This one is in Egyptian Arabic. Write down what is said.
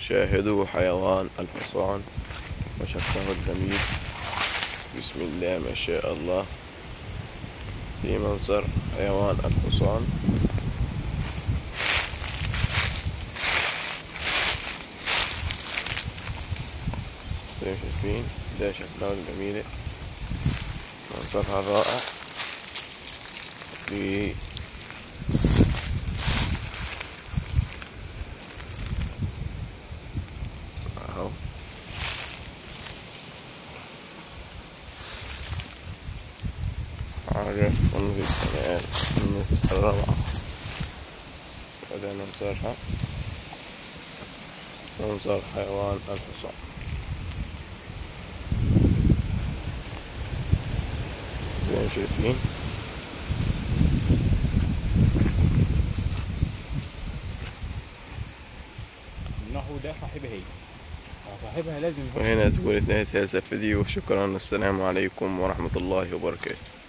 شاهدوا حيوان الحصان وشكله الجميل بسم الله ما شاء الله في منظر حيوان الحصان زي ما شايفين ده شكلها الجميلة منظرها رائع في اهو حاجة منذ الجمال منذ الروعة هذا منظرها منظر حيوان الحصان زي ما شايفين انه ده صاحبها هي صاحبها لازم يكون وهنا تكون نهاية هذا الفيديو شكرا السلام عليكم ورحمة الله وبركاته